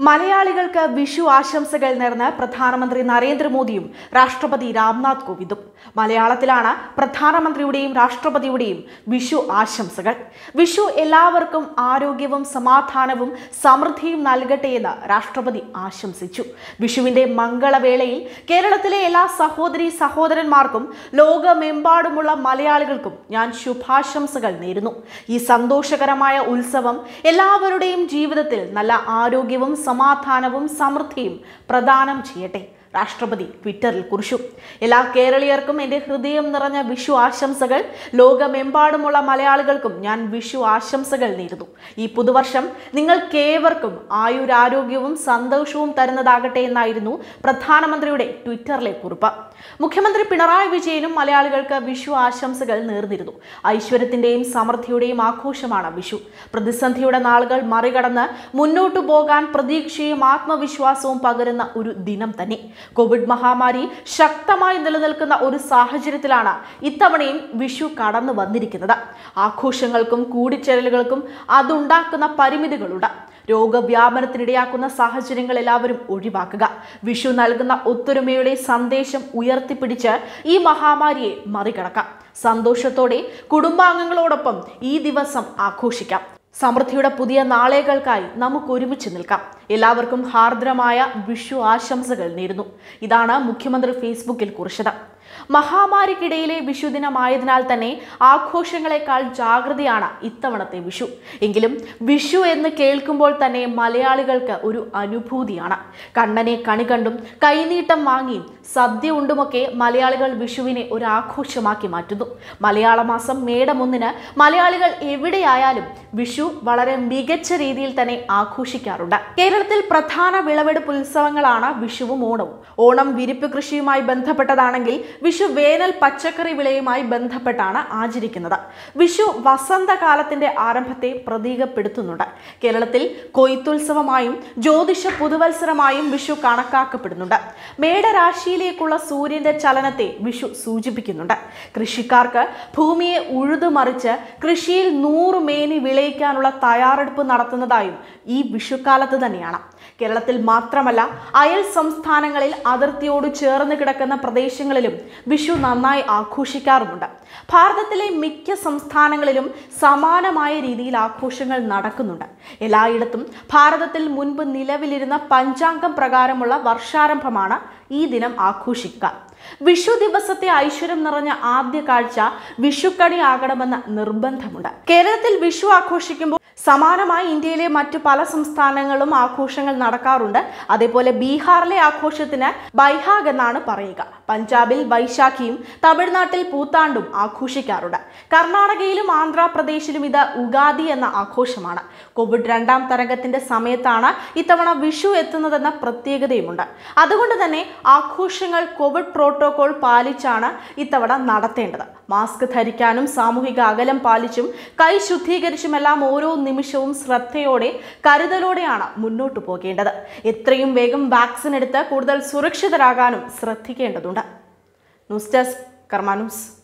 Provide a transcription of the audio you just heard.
മലയാളികൾക്ക് വിഷു ആശംസകൾ നേർന്ന് പ്രധാനമന്ത്രി നരേന്ദ്രമോദിയും രാഷ്ട്രപതി രാംനാഥ് കോവിന്ദും മലയാളത്തിലാണ് പ്രധാനമന്ത്രിയുടെയും രാഷ്ട്രപതിയുടെയും വിഷു ആശംസകൾ വിഷു എല്ലാവർക്കും ആരോഗ്യവും സമാധാനവും സമൃദ്ധിയും നൽകട്ടെ എന്ന് രാഷ്ട്രപതി ആശംസിച്ചു വിഷുവിന്റെ മംഗളവേളയിൽ കേരളത്തിലെ എല്ലാ സഹോദരി സഹോദരന്മാർക്കും ലോകമെമ്പാടുമുള്ള മലയാളികൾക്കും ഞാൻ ശുഭാശംസകൾ നേരുന്നു ഈ സന്തോഷകരമായ ഉത്സവം എല്ലാവരുടെയും ജീവിതത്തിൽ നല്ല ആരോഗ്യവും സമാധാനവും സമൃദ്ധിയും പ്രദാനം ചെയ്യട്ടെ രാഷ്ട്രപതി ട്വിറ്ററിൽ കുറിച്ചു എല്ലാ കേരളീയർക്കും എൻ്റെ ഹൃദയം നിറഞ്ഞ വിഷു ആശംസകൾ ലോകമെമ്പാടുമുള്ള മലയാളികൾക്കും ഞാൻ വിഷു ആശംസകൾ നേരുന്നു ഈ പുതുവർഷം നിങ്ങൾക്കേവർക്കും ആയുരാരോഗ്യവും സന്തോഷവും തരുന്നതാകട്ടെ എന്നായിരുന്നു പ്രധാനമന്ത്രിയുടെ ട്വിറ്ററിലെ കുറിപ്പ് മുഖ്യമന്ത്രി പിണറായി വിജയനും മലയാളികൾക്ക് വിഷു ആശംസകൾ നേർന്നിരുന്നു ഐശ്വര്യത്തിന്റെയും സമൃദ്ധിയുടെയും ആഘോഷമാണ് വിഷു പ്രതിസന്ധിയുടെ നാളുകൾ മറികടന്ന് മുന്നോട്ടു പോകാൻ പ്രതീക്ഷയും ആത്മവിശ്വാസവും പകരുന്ന ഒരു ദിനം തന്നെ കോവിഡ് മഹാമാരി ശക്തമായി നിലനിൽക്കുന്ന ഒരു സാഹചര്യത്തിലാണ് ഇത്തവണയും വിഷു കടന്നു വന്നിരിക്കുന്നത് ആഘോഷങ്ങൾക്കും കൂടിച്ചേരലുകൾക്കും അതുണ്ടാക്കുന്ന പരിമിതികളുണ്ട് രോഗവ്യാപനത്തിനിടയാക്കുന്ന സാഹചര്യങ്ങൾ എല്ലാവരും ഒഴിവാക്കുക വിഷു നൽകുന്ന ഒത്തൊരുമയുടെ സന്ദേശം ഉയർത്തിപ്പിടിച്ച് ഈ മഹാമാരിയെ മറികടക്കാം സന്തോഷത്തോടെ കുടുംബാംഗങ്ങളോടൊപ്പം ഈ ദിവസം ആഘോഷിക്കാം സമൃദ്ധിയുടെ പുതിയ നാളേകൾക്കായി നമുക്ക് ഒരുമിച്ച് നിൽക്കാം എല്ലാവർക്കും ഹാർദ്രമായ വിഷു ആശംസകൾ നേരുന്നു ഇതാണ് മുഖ്യമന്ത്രി ഫേസ്ബുക്കിൽ കുറിച്ചത് മഹാമാരിക്കിടയിലെ വിഷുദിനമായതിനാൽ തന്നെ ആഘോഷങ്ങളെക്കാൾ ജാഗ്രതയാണ് ഇത്തവണത്തെ വിഷു എങ്കിലും വിഷു എന്ന് കേൾക്കുമ്പോൾ തന്നെ മലയാളികൾക്ക് ഒരു അനുഭൂതിയാണ് കണ്ണനെ കണി കണ്ടും കൈനീട്ടം വാങ്ങിയും സദ്യ ഉണ്ടുമൊക്കെ മലയാളികൾ വിഷുവിനെ ഒരു ആഘോഷമാക്കി മാറ്റുന്നു മലയാള മാസം മേടമൊന്നിന് മലയാളികൾ എവിടെയായാലും വിഷു വളരെ മികച്ച രീതിയിൽ തന്നെ ആഘോഷിക്കാറുണ്ട് കേരളത്തിൽ പ്രധാന വിളവെടുപ്പ് ഉത്സവങ്ങളാണ് വിഷുവും ഓണവും ഓണം വിരിപ്പ് കൃഷിയുമായി ബന്ധപ്പെട്ടതാണെങ്കിൽ വിഷു വേനൽ പച്ചക്കറി വിളയുമായി ബന്ധപ്പെട്ടാണ് ആചരിക്കുന്നത് വിഷു വസന്തകാലത്തിന്റെ ആരംഭത്തെ പ്രതീകപ്പെടുത്തുന്നുണ്ട് കേരളത്തിൽ കൊയ്ത്തുത്സവമായും ജ്യോതിഷ പുതുവത്സരമായും വിഷു കണക്കാക്കപ്പെടുന്നുണ്ട് മേടരാശിയിലേക്കുള്ള സൂര്യന്റെ ചലനത്തെ വിഷു സൂചിപ്പിക്കുന്നുണ്ട് കൃഷിക്കാർക്ക് ഭൂമിയെ ഉഴുതുമറിച്ച് കൃഷിയിൽ നൂറ് മേനി വിളയിക്കാനുള്ള തയ്യാറെടുപ്പ് നടത്തുന്നതായും ഈ വിഷുക്കാലത്ത് തന്നെയാണ് കേരളത്തിൽ മാത്രമല്ല അയൽ സംസ്ഥാനങ്ങളിൽ അതിർത്തിയോട് ചേർന്ന് കിടക്കുന്ന പ്രദേശങ്ങളിലും വിഷു നന്നായി ആഘോഷിക്കാറുമുണ്ട് ഭാരതത്തിലെ മിക്ക സംസ്ഥാനങ്ങളിലും സമാനമായ രീതിയിൽ ആഘോഷങ്ങൾ നടക്കുന്നുണ്ട് എല്ലായിടത്തും ഭാരതത്തിൽ മുൻപ് നിലവിലിരുന്ന പഞ്ചാംഗം പ്രകാരമുള്ള വർഷാരംഭമാണ് ഈ ദിനം ആഘോഷിക്കുക വിഷു ദിവസത്തെ ഐശ്വര്യം നിറഞ്ഞ ആദ്യ കാഴ്ച വിഷുക്കണി ആകണമെന്ന നിർബന്ധമുണ്ട് കേരളത്തിൽ വിഷു ആഘോഷിക്കുമ്പോൾ സമാനമായി ഇന്ത്യയിലെ മറ്റു പല സംസ്ഥാനങ്ങളും ആഘോഷങ്ങൾ നടക്കാറുണ്ട് അതേപോലെ ബീഹാറിലെ ആഘോഷത്തിന് ബൈഹാഗ് എന്നാണ് പറയുക പഞ്ചാബിൽ വൈശാഖിയും തമിഴ്നാട്ടിൽ പൂത്താണ്ടും ആഘോഷിക്കാറുണ്ട് കർണാടകയിലും ആന്ധ്രാപ്രദേശിലും ഇത് ഉഗാദി എന്ന ആഘോഷമാണ് കോവിഡ് രണ്ടാം തരംഗത്തിന്റെ സമയത്താണ് ഇത്തവണ വിഷു എത്തുന്നതെന്ന പ്രത്യേകതയുമുണ്ട് അതുകൊണ്ട് തന്നെ ആഘോഷങ്ങൾ കോവിഡ് പ്രോട്ടോകോൾ പാലിച്ചാണ് ഇത്തവണ നടത്തേണ്ടത് മാസ്ക് ധരിക്കാനും സാമൂഹിക അകലം പാലിച്ചും കൈ ശുദ്ധീകരിച്ചുമെല്ലാം ഓരോ നിമിഷവും ശ്രദ്ധയോടെ കരുതലോടെയാണ് മുന്നോട്ടു പോകേണ്ടത് എത്രയും വേഗം വാക്സിൻ എടുത്ത് കൂടുതൽ സുരക്ഷിതരാകാനും ശ്രദ്ധിക്കേണ്ടതുണ്ട് ന്യൂസ് ഡെസ്ക് കർമാ ന്യൂസ്